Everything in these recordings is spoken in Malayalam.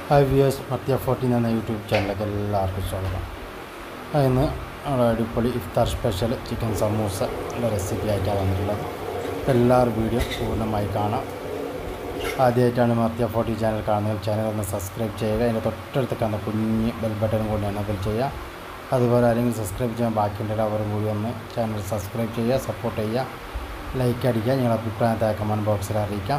ഹായ് വ്യൂസ് മത്യ ഫോർട്ടീൻ എന്ന യൂട്യൂബ് ചാനലിലേക്ക് എല്ലാവർക്കും സ്വാഗതം ഇന്ന് നമ്മുടെ അടിപൊളി ഇഫ്താർ സ്പെഷ്യൽ ചിക്കൻ സമൂസ ഉള്ള റെസിപ്പി ആയിട്ടാണ് വന്നിട്ടുള്ളത് എല്ലാവരും വീഡിയോ പൂർണ്ണമായി കാണാം ആദ്യമായിട്ടാണ് മത്യ ഫോർട്ടി ചാനൽ കാണുന്നത് ചാനൽ ഒന്ന് സബ്സ്ക്രൈബ് ചെയ്യുക അതിൻ്റെ തൊട്ടടുത്ത് കാണുന്ന കുഞ്ഞ് ബെൽ ബട്ടൺ കൂടി എനബിൾ ചെയ്യുക അതുപോലെ ആരെങ്കിലും സബ്സ്ക്രൈബ് ചെയ്യാൻ ബാക്കിയുണ്ടെങ്കിൽ അവരും കൂടി ഒന്ന് ചാനൽ സബ്സ്ക്രൈബ് ചെയ്യുക സപ്പോർട്ട് ചെയ്യുക ലൈക്ക് അടിക്കുക നിങ്ങളുടെ അഭിപ്രായത്തെ കമൻറ്റ് ബോക്സിൽ അറിയിക്കാം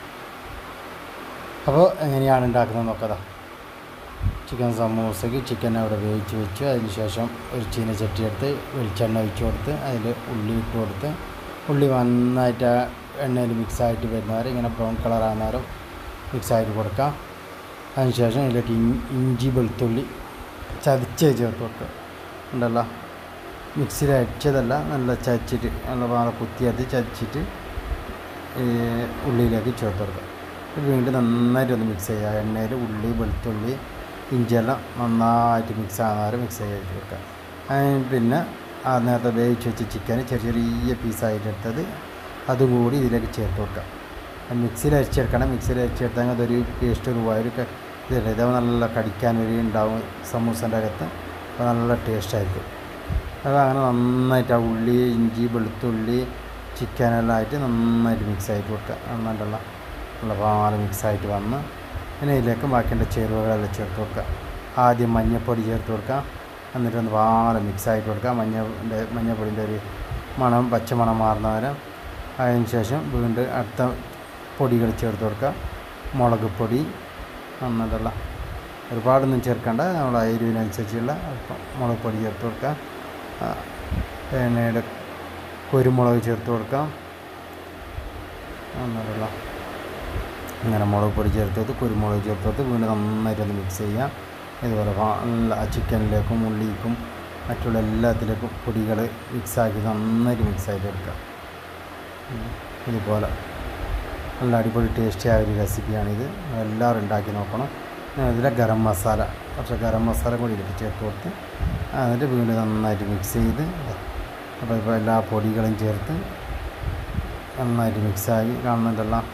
അപ്പോൾ എങ്ങനെയാണ് ഉണ്ടാക്കുന്നത് നോക്കതാ ചിക്കൻ സമൂസയ്ക്ക് ചിക്കൻ അവിടെ വേവിച്ച് വെച്ചു അതിന് ശേഷം ഒരു ചീനച്ചട്ടി എടുത്ത് വെളിച്ചെണ്ണ ഒഴിച്ച് കൊടുത്ത് അതിൽ ഉള്ളി ഇട്ട് കൊടുത്ത് ഉള്ളി നന്നായിട്ട് ആ എണ്ണയിൽ മിക്സായിട്ട് വരുന്നവരെ ഇങ്ങനെ ബ്രൗൺ കളർ ആകുന്നവരും മിക്സായിട്ട് കൊടുക്കാം അതിന് ശേഷം ഇതിലേക്ക് ഇൻ- ഇഞ്ചി വെളുത്തുള്ളി ചതച്ച് ചേർത്ത് കൊടുക്കുക ഉണ്ടല്ലോ മിക്സിയിൽ അടിച്ചതല്ല നല്ല ചതച്ചിട്ട് നല്ല പാറ കുത്തിയത് ചതച്ചിട്ട് ഈ ഉള്ളിയിലേക്ക് ചേർത്ത് കൊടുക്കുക ഇത് വീണ്ടും നന്നായിട്ട് ഒന്ന് മിക്സ് ചെയ്യുക എണ്ണയിൽ ഉള്ളി വെളുത്തുള്ളി ഇഞ്ചിയെല്ലാം നന്നായിട്ട് മിക്സ് ആകുന്നവരെ മിക്സ് ചെയ്ത് കൊടുക്കുക അതിന് പിന്നെ ആ നേരത്തെ വേവിച്ച് വെച്ച ചിക്കൻ ചെറിയ ചെറിയ പീസായിട്ട് എടുത്തത് അതും കൂടി ഇതിലേക്ക് ചേർത്ത് കൊടുക്കുക മിക്സിയിൽ അരിച്ചെടുക്കണം മിക്സിയിൽ അരിച്ചെടുത്താൽ അതൊരു പേസ്റ്റ് ഒരു ഒരു ക- ഇതല്ലേ ഇത് നല്ല കടിക്കാൻ ഒരു ഉണ്ടാവും സമൂസൻ്റെ അകത്ത് അപ്പോൾ നല്ല ടേസ്റ്റ് ആയിരിക്കും അത് അങ്ങനെ നന്നായിട്ട് ആ ഉള്ളി ഇഞ്ചി വെളുത്തുള്ളി ചിക്കനെല്ലാം ആയിട്ട് നന്നായിട്ട് മിക്സ് ആയിട്ട് കൊടുക്കുക നന്നായിട്ടുള്ള നല്ല പാല് മിക്സ് ആയിട്ട് വന്ന് പിന്നെ ഇതിലേക്ക് ബാക്കിയുള്ള ചേരുവകളെല്ലാം ചേർത്ത് കൊടുക്കുക ആദ്യം മഞ്ഞൾപ്പൊടി ചേർത്ത് കൊടുക്കുക എന്നിട്ട് ഒന്ന് പാല് മിക്സ് ആയിട്ട് കൊടുക്കുക മഞ്ഞൻ്റെ മഞ്ഞൾപ്പൊടിൻ്റെ ഒരു മണം പച്ചമണം മാറുന്നവരെ അതിന് ശേഷം വീണ്ടും അടുത്ത പൊടികൾ ചേർത്ത് കൊടുക്കുക മുളക് പൊടി നന്നായിട്ടുള്ള ഒരുപാടൊന്നും ചേർക്കണ്ട നമ്മൾ ആ എരിവിനനുസരിച്ചുള്ള അല്പം മുളക് പൊടി ചേർത്ത് കൊടുക്കുക ആ, പിന്നീട് കുരുമുളക് ചേർത്ത് കൊടുക്കാം നന്നായിട്ടുള്ള ഇങ്ങനെ മുളക് പൊടി ചേർത്തത് കുരുമുളക് ചേർത്തത് വീണ്ടും നന്നായിട്ടൊന്ന് മിക്സ് ചെയ്യാം ഇതുപോലെ വാ- നല്ല ചിക്കനിലേക്കും ഉള്ളിക്കും മറ്റുള്ള എല്ലാത്തിലേക്കും പൊടികൾ മിക്സാക്കി നന്നായിട്ട് മിക്സായിട്ട് എടുക്കാം ഉം. ഇതുപോലെ നല്ല അടിപൊളി ടേസ്റ്റി ആയ ഒരു റെസിപ്പിയാണിത് എല്ലാവരും ഉണ്ടാക്കി നോക്കണം പിന്നെ ഇതിലെ ഗരം മസാല കുറച്ച് ഗരം മസാല കൂടി ഇതിലേക്ക് ചേർത്ത് കൊടുത്ത് എന്നിട്ട് വീണ്ടും നന്നായിട്ട് മിക്സ് ചെയ്ത് അപ്പോൾ ഇപ്പോൾ എല്ലാ പൊടികളും ചേർത്ത് നന്നായിട്ട് മിക്സായി കാണുന്നുണ്ടെല്ലാം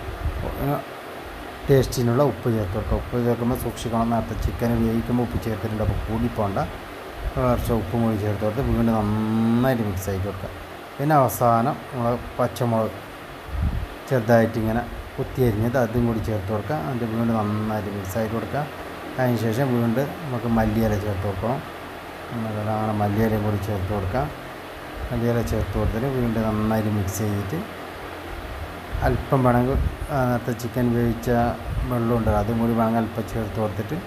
ടേസ്റ്റിനുള്ള ഉപ്പ് ചേർത്ത് കൊടുക്കുക ഉപ്പ് ചേർക്കുമ്പോൾ സൂക്ഷിക്കണം നേരത്തെ ചിക്കൻ വേവിക്കുമ്പോൾ ഉപ്പ് ചേർത്തിട്ടുണ്ട് അപ്പോൾ കൂടിപ്പോണ്ട കുറച്ച് ഉപ്പും കൂടി ചേർത്ത് കൊടുത്ത് വീണ്ടും നന്നായിട്ട് മിക്സ് ആക്കി കൊടുക്കുക പിന്നെ അവസാനം നമ്മൾ പച്ചമുളക് ചെറുതായിട്ട് ഇങ്ങനെ കുത്തിയരിഞ്ഞത് അതും കൂടി ചേർത്ത് കൊടുക്കുക എന്നിട്ട് വീണ്ടും നന്നായിട്ട് മിക്സ് ആക്കി കൊടുക്കുക അതിന് ശേഷം വീണ്ടും നമുക്ക് മല്ലിയില ചേർത്ത് കൊടുക്കണം എന്നിട്ട് അങ്ങനെ മല്ലിയിലയും കൂടി ചേർത്ത് കൊടുക്കുക മല്ലിയില ചേർത്ത് കൊടുത്തിട്ട് വീണ്ടും നന്നായിട്ട് മിക്സ് ചെയ്തിട്ട് അല്പം വേണമെങ്കിൽ ആ, നേരത്തെ ചിക്കൻ വേവിച്ച വെള്ളമുണ്ട് അതും കൂടി വേണമെങ്കിൽ അല്പം ചേർത്ത് കൊടുത്തിട്ട്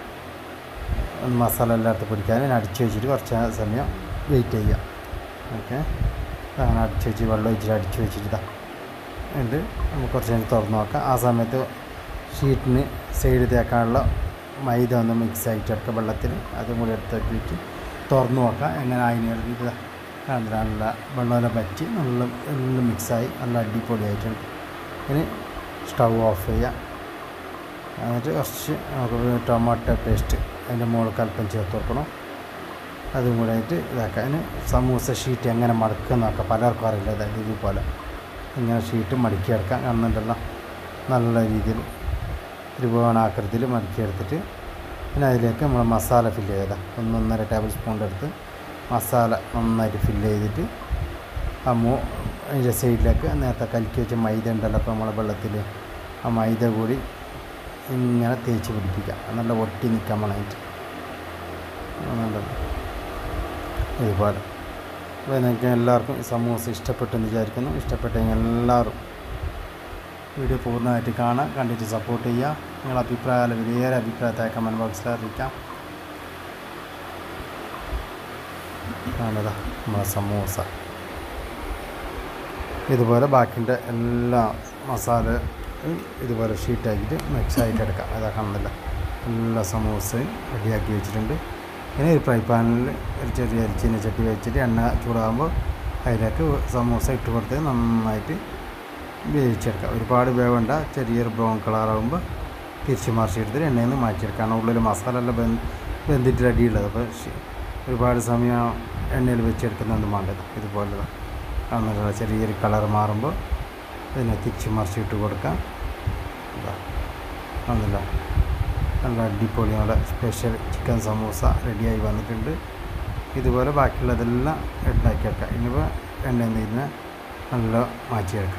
ഒന്ന് മസാല എല്ലായിടത്തും പിടിക്കാൻ അടിച്ച് വെച്ചിട്ട് കുറച്ച് സമയം വെയിറ്റ് ചെയ്യുക ഓക്കെ അങ്ങനെ അടിച്ച് വെച്ച് വെള്ളം ഒഴിച്ചിട്ട് അടിച്ച് വെച്ചിട്ട് ഇതാ ഉണ്ട് നമുക്ക് കുറച്ച് നേരം തുറന്ന് നോക്കാം ആ സമയത്ത് ഷീറ്റിന് സൈഡ് തേക്കാനുള്ള മൈദ ഒന്ന് മിക്സ് ആയിട്ട് എടുക്കുക വെള്ളത്തിൽ അതും കൂടി എടുത്തിട്ട് തുറന്ന് നോക്കാം എങ്ങനെ അതിന് ഇത് കാണുന്നില്ല നല്ല വെള്ളമെല്ലാം പറ്റി നല്ല എല്ലാം മിക്സായി നല്ല അടിപൊളിയായിട്ടുണ്ട് ഇനി സ്റ്റൗ ഓഫ് ചെയ്യുക എന്നിട്ട് കുറച്ച് നമുക്ക് ടൊമാറ്റോ പേസ്റ്റ് അതിൻ്റെ മുകളിൽ അല്പം ചേർത്ത് കൊടുക്കണം അതും കൂടെ ആയിട്ട് ഇതാക്കാം അതിന് സമൂസ ഷീറ്റ് എങ്ങനെ മടക്കുക നോക്കാം പലർക്കും അറിയില്ല അതായത് ഇതുപോലെ ഇങ്ങനെ ഷീറ്റ് മടക്കിയെടുക്കാം കാണുന്നുണ്ടല്ലോ നല്ല രീതിയിൽ ത്രിഭുവനാകൃതിയിൽ മടക്കിയെടുത്തിട്ട് പിന്നെ അതിലേക്ക് നമ്മൾ മസാല ഫില്ല് ചെയ്താൽ ഒന്നൊന്നര ടേബിൾ സ്പൂണിൻ്റെ അടുത്ത് മസാല നന്നായിട്ട് ഫില്ല് ചെയ്തിട്ട് ആ മൂ അതിൻ്റെ സൈഡിലേക്ക് നേരത്തെ കലക്കി വെച്ച മൈദ ഉണ്ടല്ലോ അപ്പോൾ നമ്മളെ വെള്ളത്തിൽ ആ മൈദ കൂടി ഇങ്ങനെ തേച്ച് പിടിപ്പിക്കുക നല്ല ഒട്ടി നിൽക്കാൻ വേണമെങ്കിൽ നല്ലത് ഇതുപോലെ അപ്പോൾ നിങ്ങൾക്ക് എല്ലാവർക്കും ഈ സമൂസ ഇഷ്ടപ്പെട്ടെന്ന് വിചാരിക്കുന്നു ഇഷ്ടപ്പെട്ടെങ്കിൽ എല്ലാവരും വീഡിയോ പൂർണ്ണമായിട്ട് കാണാം കണ്ടിട്ട് സപ്പോർട്ട് ചെയ്യുക നിങ്ങളുടെ അഭിപ്രായം വലിയൊരു അഭിപ്രായത്തെ കമൻറ്റ് ബോക്സിൽ അറിയിക്കാം കാണുക നമ്മളെ സമൂസ ഇതുപോലെ ബാക്കിൻ്റെ എല്ലാ മസാല ഇതുപോലെ ഷീറ്റാക്കിയിട്ട് മിക്സ് ആയിട്ട് എടുക്കാം അതാ കാണുന്നില്ല എല്ലാ സമൂസയും റെഡിയാക്കി വെച്ചിട്ടുണ്ട് ഇനി ഒരു ഫ്രൈ പാനിൽ ഒരു ചെറിയ അരിച്ചിനെ ചട്ടി വെച്ചിട്ട് എണ്ണ ചൂടാകുമ്പോൾ അതിലേക്ക് സമൂസ ഇട്ട് കൊടുത്ത് നന്നായിട്ട് വേവിച്ചെടുക്കാം ഒരുപാട് വേവണ്ട ചെറിയൊരു ബ്രൗൺ കളറാകുമ്പോൾ തിരിച്ച് മറിച്ചെടുത്തിട്ട് എണ്ണയിൽ നിന്ന് മാറ്റിയെടുക്കാം കാരണം ഉള്ളിൽ മസാല എല്ലാം വെന്ത് വെന്തിട്ട് റെഡിയുള്ളത് അപ്പോൾ ശ- ഒരുപാട് സമയം എണ്ണയിൽ വെച്ചെടുക്കുന്നുണ്ട് വേണ്ടത് ഇതുപോലെ കാണുന്നില്ല ചെറിയൊരു കളർ മാറുമ്പോൾ ഇതിനെ തിരിച്ച് മറിച്ചിട്ട് കൊടുക്കാം ഇതാ. കാണുന്നില്ല നല്ല അടിപൊളി നമ്മുടെ സ്പെഷ്യൽ ചിക്കൻ സമൂസ റെഡിയായി വന്നിട്ടുണ്ട് ഇതുപോലെ ബാക്കിയുള്ളതെല്ലാം ഉണ്ടാക്കിയെടുക്കാം ഇനിയിപ്പോൾ എണ്ണയിൽ നിന്ന് നല്ല മാറ്റിയെടുക്കാം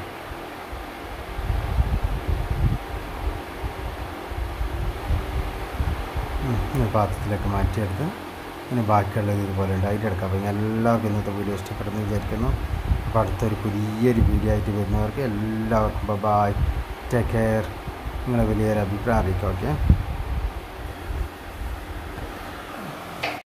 ഉം, ഇനി പാത്രത്തിലേക്ക് മാറ്റിയെടുത്ത് ഇനി ബാക്കിയുള്ളത് ഇതുപോലെ ഉണ്ടാക്കിയെടുക്കാം അപ്പോൾ എല്ലാവർക്കും ഇന്നത്തെ വീഡിയോ ഇഷ്ടപ്പെടുന്നു വിചാരിക്കുന്നു അപ്പോൾ അടുത്തൊരു പുതിയൊരു വീഡിയോ ആയിട്ട് വരുന്നവർക്ക് എല്ലാവർക്കും ബൈ ടേക്ക് കെയർ നിങ്ങളെ വലിയൊരു അഭിപ്രായം അറിയിക്കാം ഓക്കെ